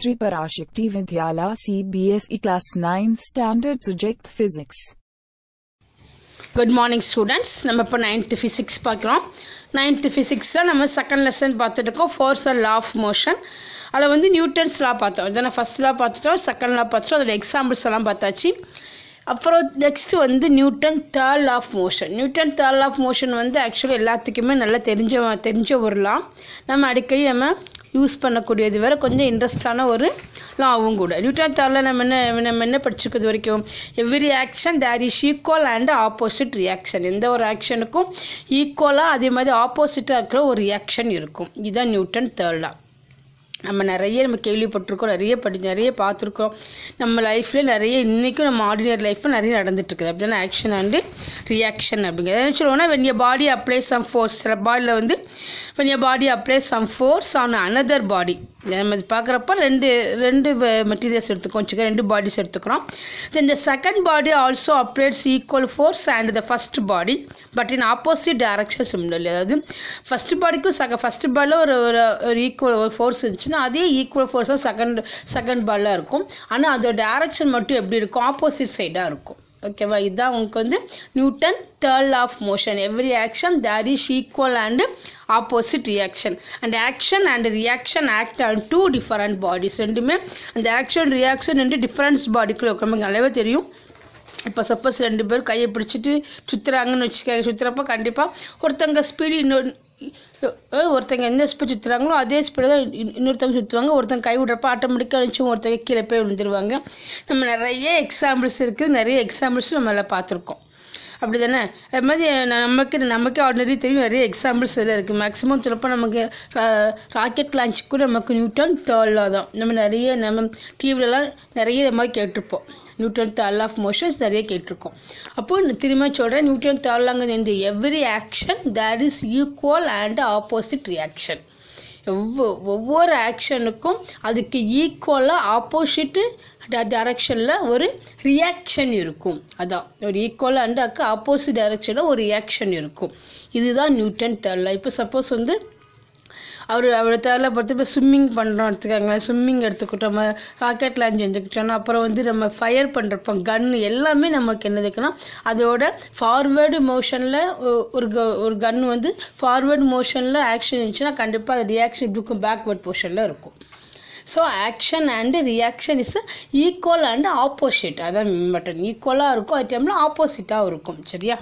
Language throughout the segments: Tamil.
Sri Parashakti Vidyala CBSE Class 9 Standard Subject Physics. Good morning students நம்ம இப்போ நைன்த்து ஃபிசிக்ஸ் பார்க்குறோம் நைன்த்து ஃபிசிக்ஸில் நம்ம செகண்ட் லெசன் பார்த்துட்டு இருக்கோம் force and law of motion அதில் வந்து நியூட்டன்ஸ் லா பார்த்தோம் இதை ஃபஸ்ட் லா பார்த்துட்டோம் செகண்ட் லா பார்த்துட்டோம் அதோட எக்ஸாம்பிள்ஸ் எல்லாம் பார்த்தாச்சு அப்புறம் நெக்ஸ்ட்டு வந்து Newton third law of motion Newton third law of motion வந்து ஆக்சுவலி எல்லாத்துக்குமே நல்லா தெரிஞ்ச தெரிஞ்ச ஒரு லா நம்ம அடிக்கடி நம்ம யூஸ் பண்ணக்கூடியது வேறு கொஞ்சம் இன்ட்ரெஸ்டான ஒரு லாவும் கூட நியூட்டன் தேர்டில் நம்ம என்ன நம்ம என்ன படிச்சிருக்கிறது வரைக்கும் every action there is equal and opposite reaction எந்த ஒரு ஆக்ஷனுக்கும் ஈக்குவலாக அதே மாதிரி ஆப்போசிட்டாக இருக்கிற ஒரு ரியாக்ஷன் இருக்கும் இதுதான் நியூட்டன் தேர்ட் லா நம்ம நிறைய நம்ம கேள்விப்பட்டிருக்கோம் நிறைய படி நிறைய பார்த்துருக்கோம் நம்ம லைஃப்பில் நிறைய இன்றைக்கும் நம்ம ஆர்டினரி லைஃப்பில் நிறைய நடந்துட்டுருக்குது அப்படின்னா ஆக்ஷன் அண்டு ரியாக்ஷன் அப்படிங்கிறது என்ன சொல்லுவோம்னா when your body apply some force சில பாடியில் வந்து when your body apply some force on another body நம்ம இது பார்க்குறப்ப ரெண்டு ரெண்டு மெட்டீரியல்ஸ் எடுத்துக்கோம் வச்சுக்க ரெண்டு பாடிஸ் எடுத்துக்கிறோம் then the second body also applies equal force and the first body but in opposite direction similarly அதாவது ஃபஸ்ட் பாடிக்கும் செக ஃபஸ்ட் பாடியில் ஒரு ஒரு ஒரு ஈக்குவல் ஒரு ஃபோர்ஸ் இருந்துச்சுன்னா அதே ஈக்குவல் ஃபோர்ஸாக செகண்ட் செகண்ட் பாலில் இருக்கும் ஆனால் அதோட டேரக்ஷன் மட்டும் எப்படி இருக்கும் ஆப்போசிட் சைடாக இருக்கும் ஓகேவா இதுதான் உங்களுக்கு வந்து Newton third of motion every action there is equal and opposite reaction and action and reaction act on two different bodies ரெண்டுமே அந்த ஆக்ஷன் ரியாக்ஷன் ரெண்டு டிஃப்ரெண்ட்ஸ் பாடிக்குள்ளே நமக்கு நல்லாவே தெரியும் இப்போ சப்போஸ் ரெண்டு பேரும் கையை பிடிச்சிட்டு சுற்றுறாங்கன்னு வச்சுக்க சுற்றுறப்ப கண்டிப்பாக ஒருத்தங்க ஸ்பீடு இன்னொரு ஒருத்தங்க எந்த ஸ்பீட் சுற்றுறாங்களோ அதே ஸ்பீடு தான் இன்னொருத்தவங்க சுற்றுவாங்க ஒருத்தங்க கை விடுறப்ப ஆட்டோமேட்டிக்காக இருந்துச்சு ஒருத்தங்க கீழே போய் விழுந்துருவாங்க நம்ம நிறைய எக்ஸாம்பிள்ஸ் இருக்குது நிறைய எக்ஸாம்பிள்ஸ் நம்ம எல்லாம் பார்த்துருக்கோம் அப்படி தானே அது மாதிரி நமக்கு நமக்கே ஆர்டினரி தெரியும் நிறைய எக்ஸாம்பிள்ஸ் இதில் இருக்குது மேக்ஸிமம் சொல்லப்போ நமக்கு ராக்கெட் லான்ச்சுக்கு கூட நமக்கு நியூட்டன் தேர்டில் தான் நம்ம நிறைய நம்ம டிவிலலாம் நிறைய இது மாதிரி கேட்டிருப்போம் நியூட்டன் தேர்ட் ஆஃப் மோஷன்ஸ் நிறைய கேட்டிருக்கோம் அப்போது திரும்ப சொல்கிறேன் நியூட்டன் தேர்ட்லாங்கிறது வந்து every action there is equal and opposite reaction ஒவ்வொ ஒவ்வொரு ஆக்ஷனுக்கும் அதுக்கு ஈக்குவலாக ஆப்போசிட்டு டைரக்ஷனில் ஒரு ரியாக்ஷன் இருக்கும் அதான் ஒரு ஈக்குவல் அண்ட் அக்கு ஆப்போசிட் டைரக்ஷனில் ஒரு ரியாக்ஷன் இருக்கும் இதுதான் நியூட்டன் தேர்ட்ல இப்போ சப்போஸ் வந்து அவர் அவரை தேவையில்ல பொறுத்து இப்போ ஸ்விம்மிங் பண்ணுறோம் எடுத்துக்காங்களேன் ஸ்விம்மிங் எடுத்துக்கிட்டோம் ராக்கெட் லான்ச் எடுத்துக்கிட்டோம்னா அப்புறம் வந்து நம்ம ஃபயர் பண்ணுறப்போ கன் எல்லாமே நமக்கு என்னதுக்குன்னா அதோட ஃபார்வேர்டு மோஷனில் ஒரு க ஒரு கன் வந்து ஃபார்வேர்டு மோஷனில் ஆக்ஷன் இருந்துச்சுன்னா கண்டிப்பாக அது ரியாக்ஷன் இருக்கும் பேக்வேர்ட் போர்ஷனில் இருக்கும் so action and reaction is equal and opposite அதான் பட்டன் ஈக்குவலாக இருக்கும் அது டைமில் ஆப்போசிட்டாக இருக்கும் சரியா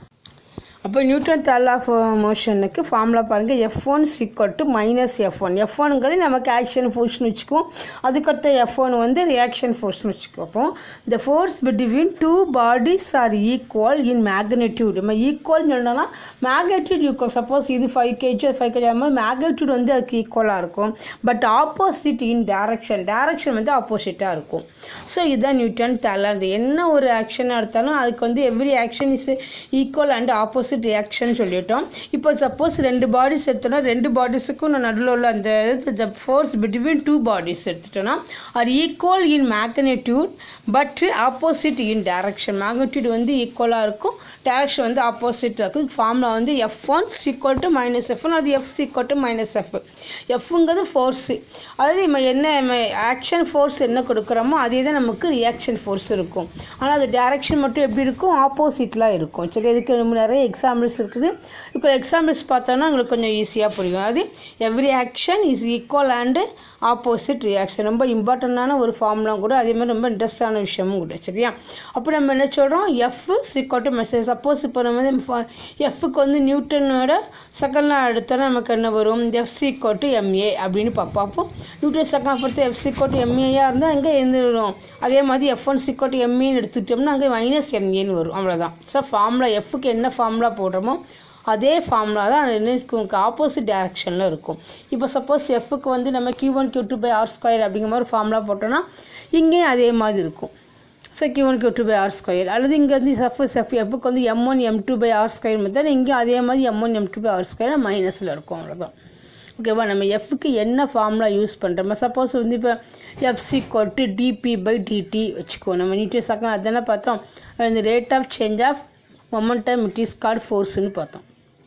அப்போ நியூட்டன் தேர்ட் ஆஃப் மோஷனுக்கு ஃபார்முலா பாருங்கள் F one equal to minus F one F ஒனுங்கிறது நமக்கு ஆக்ஷன் ஃபோர்ஸ்னு வச்சுக்குவோம் அதுக்கடுத்த எஃப் ஒன் வந்து ரியாக்ஷன் ஃபோர்ஸ்னு வச்சுக்குவோம் the force between two bodies are equal in magnitude நம்ம ஈக்குவல்னு சொன்னோம்னா மேக்னெட்யூட் ஈக்குவல் சப்போஸ் இது ஃபைவ் கேஜி ஃபைவ் கேஜி அது மாதிரி மேக்னெட்யூட் வந்து அதுக்கு ஈக்குவலாக இருக்கும் but opposite in direction direction வந்து ஆப்போசிட்டாக இருக்கும் ஸோ இதுதான் நியூட்டன் தேர்ட் என்ன ஒரு ஆக்ஷனாக எடுத்தாலும் அதுக்கு வந்து every action is equal and opposite opposite reaction சொல்லிட்டோம் இப்போ சப்போஸ் ரெண்டு பாடிஸ் எடுத்தோன்னா ரெண்டு பாடிஸுக்கும் நான் நடுவில் உள்ள அந்த the force between two bodies எடுத்துட்டோன்னா are equal in magnitude but opposite in direction magnitude வந்து ஈக்குவலாக இருக்கும் டேரக்ஷன் வந்து ஆப்போசிட் இருக்கும் ஃபார்முலா வந்து F one equal to minus F one அது F equal to minus F எஃப்ங்கிறது ஃபோர்ஸு அதாவது நம்ம என்ன ஆக்ஷன் ஃபோர்ஸ் என்ன கொடுக்குறோமோ அதே தான் நமக்கு ரியாக்ஷன் ஃபோர்ஸ் இருக்கும் ஆனால் அது டேரக்ஷன் மட்டும் எப்படி இருக்கும் ஆப்போசிட்டில் இருக்கும் சரி இதுக்கு நம்ம நிறைய எக்ஸாம்பிள்ஸ் இருக்குது இப்போ எக்ஸாம்பிள்ஸ் பார்த்தோன்னா உங்களுக்கு கொஞ்சம் ஈஸியாக புரியும் அது every action is equal and opposite reaction ரொம்ப இம்பார்ட்டண்டான ஒரு ஃபார்ம்லாம் கூட அதே மாதிரி ரொம்ப இன்ட்ரெஸ்டான விஷயமும் கூட சரியா அப்போ நம்ம என்ன சொல்கிறோம் எஃப் சீக்கோட்டு மெசேஜ் சப்போஸ் இப்போ நம்ம வந்து எஃப்க்கு வந்து நியூட்டனோட செகண்ட்லாம் எடுத்தோன்னா நமக்கு என்ன வரும் எஃப் சீக்கோட்டு எம்ஏ அப்படின்னு பார்ப்போம் நியூட்டன் செகண்ட் பொறுத்து எஃப் சீக்கோட்டு எம்ஏயாக இருந்தால் அங்கே எழுந்துடும் அதே மாதிரி எஃப் ஒன் சீக்கோட்டு எம்ஏன்னு எடுத்துக்கிட்டோம்னா அங்கே மைனஸ் எம்ஏன்னு வரும் அவ்வளோதான் ஸோ ஃபார்முலா எஃப்க்கு என்ன ஃபார்முலா போடுறோமோ அதே ஃபார்முலா தான் உங்களுக்கு ஆப்போசிட் டேரக்ஷனில் இருக்கும் இப்போ சப்போஸ் எஃப்க்கு வந்து நம்ம Q one Q two by R square அப்படிங்கிற மாதிரி ஃபார்முலா போட்டோன்னா இங்கேயும் அதே மாதிரி இருக்கும் so Q one Q two by R square அல்லது இங்கே வந்து சப்போஸ் எஃப் எஃப்க்கு வந்து M one M two by R square method இங்கேயும் அதே மாதிரி M one M two by R square மைனஸில் இருக்கும் அவ்வளோதான் ஓகேவா நம்ம எஃப்க்கு என்ன ஃபார்முலா யூஸ் பண்ணுறோமோ சப்போஸ் வந்து இப்போ எஃப்சி கொட்டு டிபி பை டிடி வச்சுக்கோ நம்ம நீட்டு சக்கம் அதென்ன பார்த்தோம் இந்த rate of change of momentum it is called ஃபோர்ஸ்னு பார்த்தோம்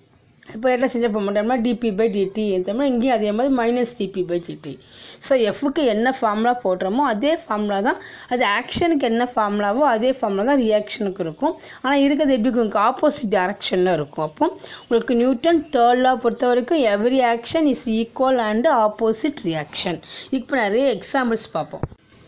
இப்போ எல்லாம் செஞ்ச போக மாட்டோம்னா டிபி பை டிடி எடுத்தோம்னா இங்கேயும் அதே மாதிரி minus DP by DT so எஃப்க்கு என்ன ஃபார்முலா போடுறோமோ அதே ஃபார்முலா தான் அது ஆக்ஷனுக்கு என்ன ஃபார்முலாவோ அதே ஃபார்முலா தான் ரியாக்ஷனுக்கு இருக்கும் ஆனால் இருக்கிறது எப்படி உங்களுக்கு ஆப்போசிட் டைரக்ஷனில் இருக்கும் அப்போ உங்களுக்கு நியூட்டன் தேர்ட் லா பொறுத்த வரைக்கும் every action is equal and opposite reaction இப்போ நிறைய எக்ஸாம்பிள்ஸ் பார்ப்போம்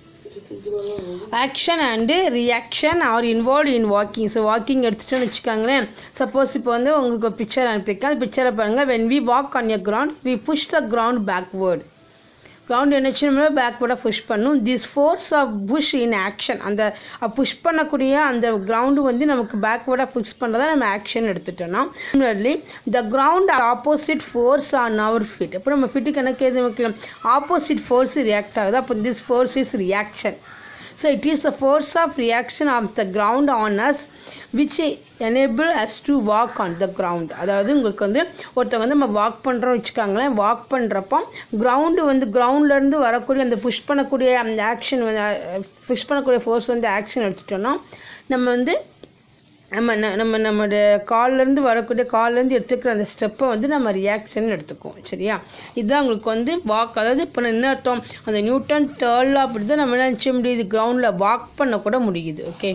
action and reaction are involve in walking so walking எடுத்துட்டோன்னு வச்சுக்கோங்களேன் சப்போஸ் இப்போ வந்து உங்களுக்கு ஒரு பிக்சர் அனுப்பியிருக்கேன் அந்த பிக்சரை பாருங்கள் when we walk on a ground we push the ground backward ground என்ன பேக்வேர்டாக புஷ் பண்ணும் this force of push in action அந்த புஷ் பண்ணக்கூடிய அந்த கிரவுண்டு வந்து நமக்கு பேக்வேர்டாக புஷ் பண்ணுறதா நம்ம ஆக்ஷன் எடுத்துட்டோம்னா similarly the ground opposite force on our feet அப்போ நம்ம ஃபிட்டுக்கு எனக்கு எது நமக்கு ஆப்போசிட் ஃபோர்ஸ் ரியாக்ட் ஆகுது அப்போ this force is reaction so it is the force of reaction of the ground on us which enable us to walk on the ground அதாவது உங்களுக்கு வந்து ஒருத்தவங்க வந்து நம்ம வாக் பண்ணுறோம் வச்சுக்காங்களேன் வாக் பண்ணுறப்போ கிரவுண்டு வந்து கிரவுண்ட்லேருந்து வரக்கூடிய அந்த புஷ் பண்ணக்கூடிய அந்த ஆக்ஷன் வந்து புஷ் பண்ணக்கூடிய ஃபோர்ஸ் வந்து ஆக்ஷன் எடுத்துட்டோம்னா நம்ம வந்து நம்ம ந- நம்ம நம்மளுடைய கால்லேருந்து வரக்கூடிய கால்லேருந்து எடுத்துக்கிற அந்த ஸ்டெப்பை வந்து நம்ம ரியாக்ஷன் எடுத்துக்குவோம் சரியா இதுதான் உங்களுக்கு வந்து வாக் அதாவது இப்போ என்ன அர்த்தம் அந்த நியூட்டன் தேர்டில் அப்படி தான் நம்ம என்ன நினச்ச முடியுது கிரவுண்டில் வாக் பண்ண கூட முடியுது ஓகே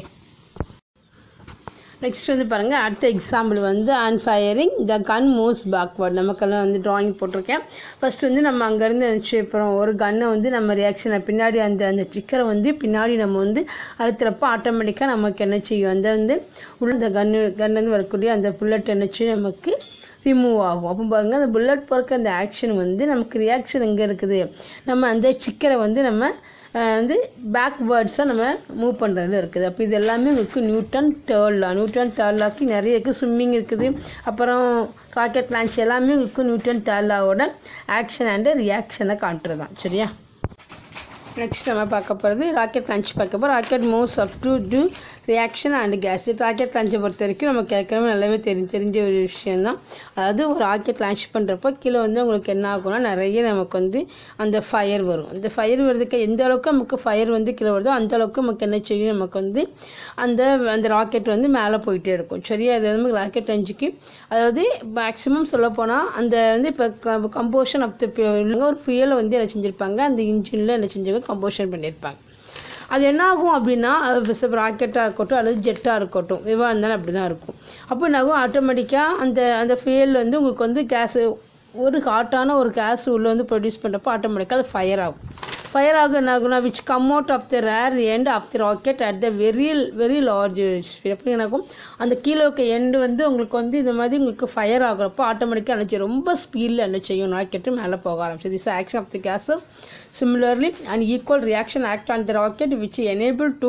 நெக்ஸ்ட் வந்து பாருங்கள் அடுத்த எக்ஸாம்பிள் வந்து on firing the gun moves backward நமக்கெல்லாம் வந்து ட்ராயிங் போட்டிருக்கேன் ஃபர்ஸ்ட் வந்து நம்ம அங்கேருந்து நினச்சி அப்புறம் ஒரு கன்னை வந்து நம்ம ரியாக்ஷனை பின்னாடி அந்த அந்த ஸ்டிக்கரை வந்து பின்னாடி நம்ம வந்து அழுத்துறப்போ ஆட்டோமேட்டிக்காக நமக்கு என்ன செய்யும் அந்த வந்து உள்ள அந்த கன்னு கன்லேருந்து வரக்கூடிய அந்த புல்லட் என்ன செய்யும் நமக்கு ரிமூவ் ஆகும் அப்போ பாருங்கள் அந்த புல்லட் பொறுக்க அந்த ஆக்ஷன் வந்து நமக்கு ரியாக்ஷன் எங்கே இருக்குது நம்ம அந்த சிக்கரை வந்து நம்ம அஹ், வந்து பேக்வேர்ட்ஸாக நம்ம மூவ் பண்ணுறது இருக்குது அப்போ இது எல்லாமே உங்களுக்கு Newton third law Newton third லாக்கு நிறைய இருக்குது ஸ்விம்மிங் இருக்குது அப்புறம் ராக்கெட் லான்ச் எல்லாமே உங்களுக்கு நியூட்டன் தேர்ட் லாவோட ஆக்ஷன் அண்டு ரியாக்ஷனை காட்டுறது தான் சரியா நெக்ஸ்ட் நம்ம பார்க்க போகிறது ராக்கெட் லஞ்ச் பார்க்க போகிறோம் rocket moves up due to reaction and gas rocket லஞ்சை பொறுத்த வரைக்கும் நம்ம கேட்குறவங்க நல்லாவே தெரிஞ்ச தெரிஞ்ச ஒரு விஷயந்தான் அதாவது ஒரு ராக்கெட் லான்ச் பண்ணுறப்போ கீழே வந்து உங்களுக்கு என்ன ஆகும்னா நிறைய நமக்கு வந்து அந்த ஃபயர் வரும் அந்த ஃபயர் வர்றதுக்கு எந்த அளவுக்கு நமக்கு ஃபயர் வந்து கீழே வருதோ அந்த அளவுக்கு நமக்கு என்ன செய்யும் நமக்கு வந்து அந்த அந்த ராக்கெட் வந்து மேலே போயிட்டே இருக்கும் சரியா அது வந்து ராக்கெட் லஞ்சுக்கு அதாவது மேக்ஸிமம் சொல்லப்போனால் அந்த வந்து இப்போ கம்போஷன் ஆஃப் த ஒரு ஃபியலை வந்து என்ன செஞ்சுருப்பாங்க அந்த இன்ஜினில் என்ன செஞ்சாங்க கம்போஷன் பண்ணியிருப்பாங்க அது என்ன ஆகும் அப்படின்னா ராக்கெட்டாக இருக்கட்டும் அல்லது ஜெட்டாக இருக்கட்டும் எதுவாக இருந்தாலும் அப்படி தான் இருக்கும் அப்போ என்ன ஆகும் ஆட்டோமேட்டிக்காக அந்த அந்த ஃபியல் வந்து உங்களுக்கு வந்து கேஸு ஒரு ஹாட்டான ஒரு கேஸ் உள்ளே வந்து ப்ரொடியூஸ் பண்ணுறப்போ ஆட்டோமேட்டிக்காக அது ஃபயர் ஆகும் ஃபயர் ஆகும் என்ன ஆகும்னா which come out of the rear end of the rocket at the very very large எப்படி என்னாகும் அந்த கீழே இருக்க எண்டு வந்து உங்களுக்கு வந்து இந்த மாதிரி உங்களுக்கு ஃபயர் ஆகுறப்போ ஆட்டோமேட்டிக்காக என்ன செய்யும் ரொம்ப ஸ்பீடில் என்ன செய்யும் ராக்கெட்டு மேலே போக ஆரம்பிச்சு this action of the gases similarly and equal reaction act on the rocket which enable to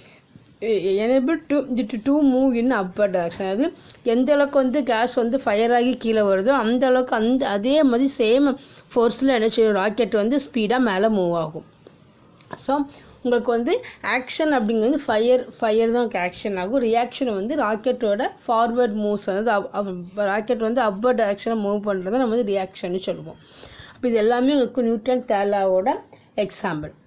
enable to to to move in upper direction அதாவது எந்த அளவுக்கு வந்து கேஸ் வந்து ஃபயர் ஆகி கீழே வருதோ அந்த அளவுக்கு அந்த அதே மாதிரி சேம் ஃபோர்ஸில் என்ன செய்யும் ராக்கெட் வந்து ஸ்பீடாக மேலே மூவ் ஆகும் ஸோ உங்களுக்கு வந்து ஆக்ஷன் அப்படிங்கிறது ஃபயர் ஃபயர் தான் ஆக்ஷன் ஆகும் ரியாக்ஷன் வந்து ராக்கெட்டோட ஃபார்வர்ட் மூவ்ஸ் அதாவது ராக்கெட் வந்து அப்பர் டைரக்ஷனை மூவ் பண்ணுறத நம்ம வந்து ரியாக்ஷன்னு சொல்லுவோம் அப்போ இது எல்லாமே உங்களுக்கு நியூட்டன் தேலாவோட எக்ஸாம்பிள்